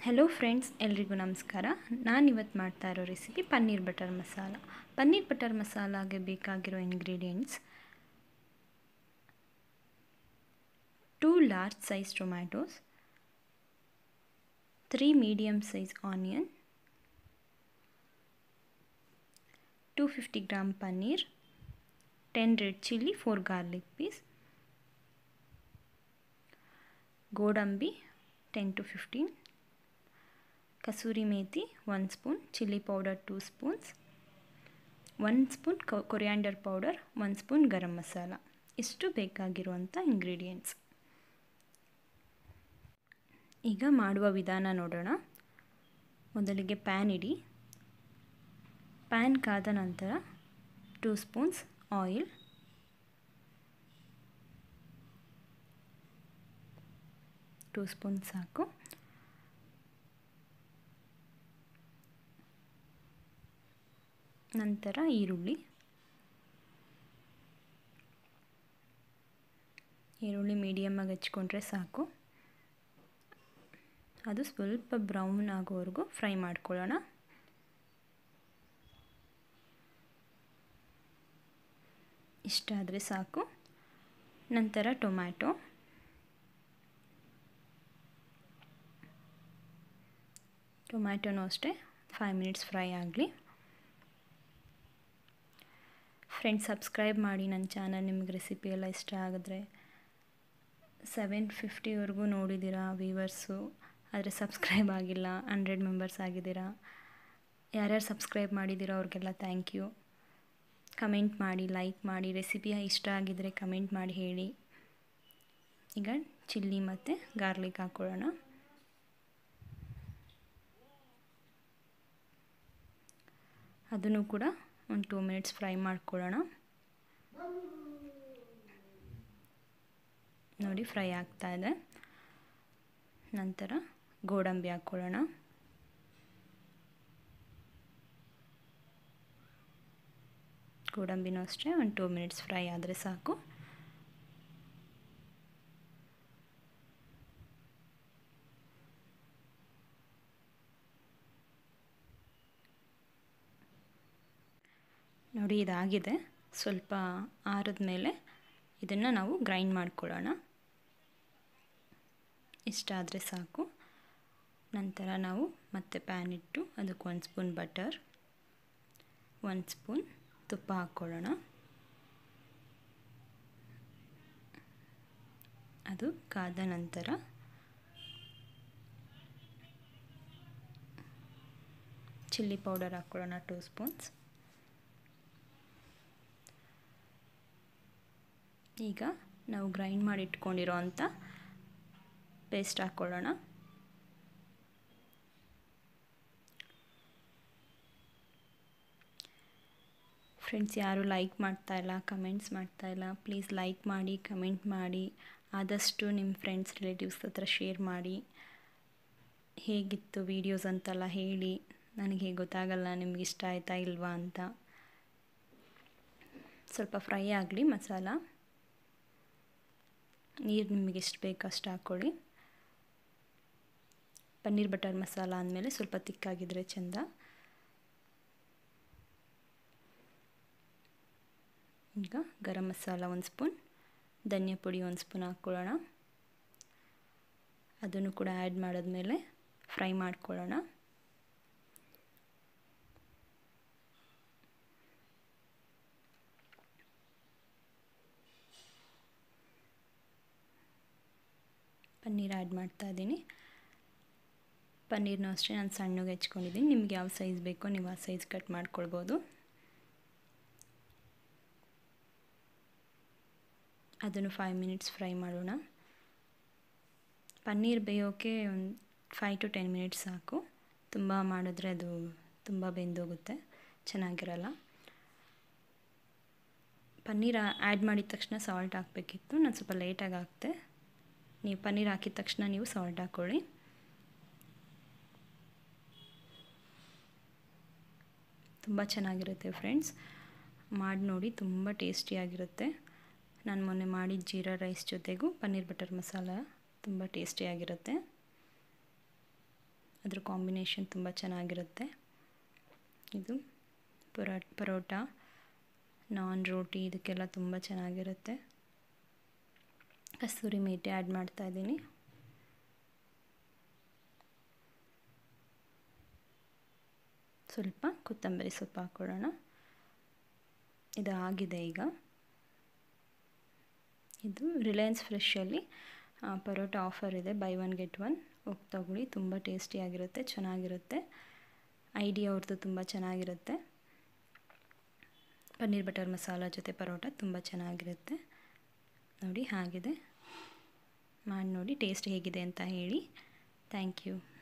hello friends ಎಲ್ರಿಗೂ ನಮಸ್ಕಾರ ನಾನು ಇವತ್ತು ಮಾಡ್ತಾ ಇರೋ recipe paneer butter masala paneer butter ಮಸಾಲಾಗೆ ಬೇಕಾಗಿರೋ ingredients two large size tomatoes three medium size onion two fifty gram paneer ten red chilli four garlic piece ಗೋಡಂಬಿ ten to fifteen kasuri methi one spoon chilli powder two spoons one spoon coriander powder one spoon garam masala ಇಷ್ಟು ಬೇಕಾಗಿರುವಂಥ ingredients ಈಗ ಮಾಡುವ ವಿಧಾನ ನೋಡೋಣ ಮೊದಲಿಗೆ PAN ಇಡಿ pan ಕಾದ ನಂತರ two spoons oil two spoon ಸಾಕು ನಂತರ ಈರುಳ್ಳಿ ಈರುಳ್ಳಿ ಮೀಡಿಯಮ್ಮಾಗಿ ಹಚ್ಕೊಂಡ್ರೆ ಸಾಕು ಅದು ಸ್ವಲ್ಪ ಬ್ರೌನ್ ಆಗೋವರೆಗೂ ಫ್ರೈ ಮಾಡ್ಕೊಳ್ಳೋಣ ಇಷ್ಟ ಆದರೆ ಸಾಕು ನಂತರ ಟೊಮ್ಯಾಟೊ ಟೊಮ್ಯಾಟೊನೂ ಅಷ್ಟೇ ಫೈವ್ ಮಿನಿಟ್ಸ್ ಫ್ರೈ ಆಗಲಿ ಫ್ರೆಂಡ್ಸ್ ಸಬ್ಸ್ಕ್ರೈಬ್ ಮಾಡಿ ನನ್ನ ಚಾನಲ್ ನಿಮಗೆ ರೆಸಿಪಿ ಎಲ್ಲ ಇಷ್ಟ ಆಗಿದ್ರೆ ಸೆವೆನ್ ಫಿಫ್ಟಿವರೆಗೂ ನೋಡಿದ್ದೀರಾ ವ್ಯೂವರ್ಸು ಆದರೆ ಸಬ್ಸ್ಕ್ರೈಬ್ ಆಗಿಲ್ಲ ಹಂಡ್ರೆಡ್ ಮೆಂಬರ್ಸ್ ಆಗಿದ್ದೀರಾ ಯಾರ್ಯಾರು ಸಬ್ಸ್ಕ್ರೈಬ್ ಮಾಡಿದ್ದೀರೋ ಅವ್ರಿಗೆಲ್ಲ ಥ್ಯಾಂಕ್ ಯು ಕಮೆಂಟ್ ಮಾಡಿ ಲೈಕ್ ಮಾಡಿ ರೆಸಿಪಿ ಇಷ್ಟ ಆಗಿದ್ದರೆ ಕಮೆಂಟ್ ಮಾಡಿ ಹೇಳಿ ಈಗ ಚಿಲ್ಲಿ ಮತ್ತು ಗಾರ್ಲಿಕ್ ಹಾಕ್ಕೊಳ್ಳೋಣ ಅದನ್ನು ಕೂಡ ಒಂದು ಟೂ ಮಿನಿಟ್ಸ್ ಫ್ರೈ ಮಾಡ್ಕೊಳ್ಳೋಣ ನೋಡಿ ಫ್ರೈ ಆಗ್ತಾ ಇದೆ ನಂತರ ಗೋಡಂಬಿ ಹಾಕ್ಕೊಳ್ಳೋಣ ಗೋಡಂಬಿನೂ ಅಷ್ಟೇ ಒಂದು ಟೂ ಮಿನಿಟ್ಸ್ ಫ್ರೈ ಆದರೆ ಸಾಕು ನೋಡಿ ಇದಾಗಿದೆ ಸ್ವಲ್ಪ ಆರಿದ ಮೇಲೆ ಇದನ್ನು ನಾವು ಗ್ರೈಂಡ್ ಮಾಡ್ಕೊಳ್ಳೋಣ ಇಷ್ಟ ಆದರೆ ಸಾಕು ನಂತರ ನಾವು ಮತ್ತೆ ಪ್ಯಾನ್ ಇಟ್ಟು ಅದಕ್ಕೆ ಒಂದು ಸ್ಪೂನ್ ಬಟರ್ ಒಂದು ಸ್ಪೂನ್ ತುಪ್ಪ ಹಾಕ್ಕೊಳ್ಳೋಣ ಅದು ಕಾದ ನಂತರ ಚಿಲ್ಲಿ ಪೌಡರ್ ಹಾಕ್ಕೊಳ್ಳೋಣ ಟೂ ಸ್ಪೂನ್ಸ್ ಈಗ ನಾವು ಗ್ರೈಂಡ್ ಮಾಡಿ ಇಟ್ಕೊಂಡಿರೋ ಅಂಥ ಪೇಸ್ಟ್ ಹಾಕ್ಕೊಳ್ಳೋಣ ಫ್ರೆಂಡ್ಸ್ ಯಾರು ಲೈಕ್ ಮಾಡ್ತಾ ಇಲ್ಲ ಕಮೆಂಟ್ಸ್ ಮಾಡ್ತಾ ಇಲ್ಲ ಪ್ಲೀಸ್ ಲೈಕ್ ಮಾಡಿ ಕಮೆಂಟ್ ಮಾಡಿ ಆದಷ್ಟು ನಿಮ್ಮ ಫ್ರೆಂಡ್ಸ್ ರಿಲೇಟಿವ್ಸ್ ಹತ್ರ ಶೇರ್ ಮಾಡಿ ಹೇಗಿತ್ತು ವೀಡಿಯೋಸ್ ಅಂತೆಲ್ಲ ಹೇಳಿ ನನಗೆ ಗೊತ್ತಾಗಲ್ಲ ನಿಮ್ಗೆ ಇಷ್ಟ ಆಯ್ತಾ ಇಲ್ವಾ ಅಂತ ಸ್ವಲ್ಪ ಫ್ರೈ ಆಗಲಿ ಮಸಾಲ ನೀರು ನಿಮಗೆ ಎಷ್ಟು ಬೇಕು ಅಷ್ಟು ಹಾಕ್ಕೊಳ್ಳಿ ಪನ್ನೀರ್ ಬಟರ್ ಮಸಾಲ ಅಂದಮೇಲೆ ಸ್ವಲ್ಪ ತಿಕ್ಕಾಗಿದ್ದರೆ ಚೆಂದ ಈಗ ಗರಂ ಮಸಾಲ ಒಂದು ಸ್ಪೂನ್ ಧನಿಯಾ ಪುಡಿ ಒಂದು ಸ್ಪೂನ್ ಹಾಕ್ಕೊಳ್ಳೋಣ ಅದನ್ನು ಕೂಡ ಆ್ಯಡ್ ಮಾಡಿದ್ಮೇಲೆ ಫ್ರೈ ಮಾಡ್ಕೊಳ್ಳೋಣ ಪನ್ನೀರ್ ಆ್ಯಡ್ ಮಾಡ್ತಾ ಇದ್ದೀನಿ ಪನ್ನೀರ್ನೂ ಅಷ್ಟೇ ನಾನು ಸಣ್ಣಗೆ ಹೆಚ್ಕೊಂಡಿದ್ದೀನಿ ನಿಮ್ಗೆ ಯಾವ ಸೈಜ್ ಬೇಕೋ ನೀವು ಆ ಸೈಜ್ ಕಟ್ ಮಾಡ್ಕೊಳ್ಬೋದು ಅದನ್ನು ಫೈವ್ ಮಿನಿಟ್ಸ್ ಫ್ರೈ ಮಾಡೋಣ ಪನ್ನೀರ್ ಬೇಯೋಕ್ಕೆ ಒಂದು ಫೈವ್ ಟು ಟೆನ್ ಮಿನಿಟ್ಸ್ ಸಾಕು ತುಂಬ ಮಾಡಿದ್ರೆ ಅದು ತುಂಬ ಬೆಂದೋಗುತ್ತೆ ಚೆನ್ನಾಗಿರಲ್ಲ ಪನ್ನೀರ್ ಆ್ಯಡ್ ಮಾಡಿದ ತಕ್ಷಣ ಸಾಲ್ಟ್ ಹಾಕಬೇಕಿತ್ತು ನಾನು ಸ್ವಲ್ಪ ಲೇಟಾಗಿ ಹಾಕ್ತೆ ನೀವು ಪನ್ನೀರ್ ಹಾಕಿದ ತಕ್ಷಣ ನೀವು ಸಾಲ್ಟ್ ಹಾಕ್ಕೊಳ್ಳಿ ತುಂಬ ಚೆನ್ನಾಗಿರುತ್ತೆ ಫ್ರೆಂಡ್ಸ್ ಮಾಡಿ ನೋಡಿ ತುಂಬ ಟೇಸ್ಟಿಯಾಗಿರುತ್ತೆ ನಾನು ಮೊನ್ನೆ ಮಾಡಿದ ಜೀರಾ ರೈಸ್ ಜೊತೆಗೂ ಪನ್ನೀರ್ ಬಟರ್ ಮಸಾಲ ತುಂಬ ಟೇಸ್ಟಿಯಾಗಿರುತ್ತೆ ಅದ್ರ ಕಾಂಬಿನೇಷನ್ ತುಂಬ ಚೆನ್ನಾಗಿರುತ್ತೆ ಇದು ಪರೋಟ ಪರೋಟ ನಾನ್ ರೋಟಿ ಇದಕ್ಕೆಲ್ಲ ತುಂಬ ಚೆನ್ನಾಗಿರುತ್ತೆ ಕಸ್ತೂರಿ ಮೇಥಿ ಆ್ಯಡ್ ಮಾಡ್ತಾ ಇದ್ದೀನಿ ಸ್ವಲ್ಪ ಕೊತ್ತಂಬರಿ ಸೊಪ್ಪು ಹಾಕ್ಕೊಳ್ಳೋಣ ಇದು ಆಗಿದೆ ಈಗ ಇದು ರಿಲಯನ್ಸ್ ಫ್ರೆಶಲ್ಲಿ ಪರೋಟ ಆಫರ್ ಇದೆ ಬೈ ಒನ್ ಗೆಟ್ ಒನ್ ಹೋಗಿ ತಗೊಳ್ಳಿ ತುಂಬ ಟೇಸ್ಟಿಯಾಗಿರುತ್ತೆ ಚೆನ್ನಾಗಿರುತ್ತೆ ಐಡಿಯಾ ಅವ್ರದ್ದು ತುಂಬ ಚೆನ್ನಾಗಿರುತ್ತೆ ಪನ್ನೀರ್ ಬಟರ್ ಮಸಾಲ ಜೊತೆ ಪರೋಟ ತುಂಬ ಚೆನ್ನಾಗಿರುತ್ತೆ ನೋಡಿ ಹಾಗಿದೆ ಮಾಡಿ ನೋಡಿ ಟೇಸ್ಟ್ ಹೇಗಿದೆ ಅಂತ ಹೇಳಿ ಥ್ಯಾಂಕ್ ಯು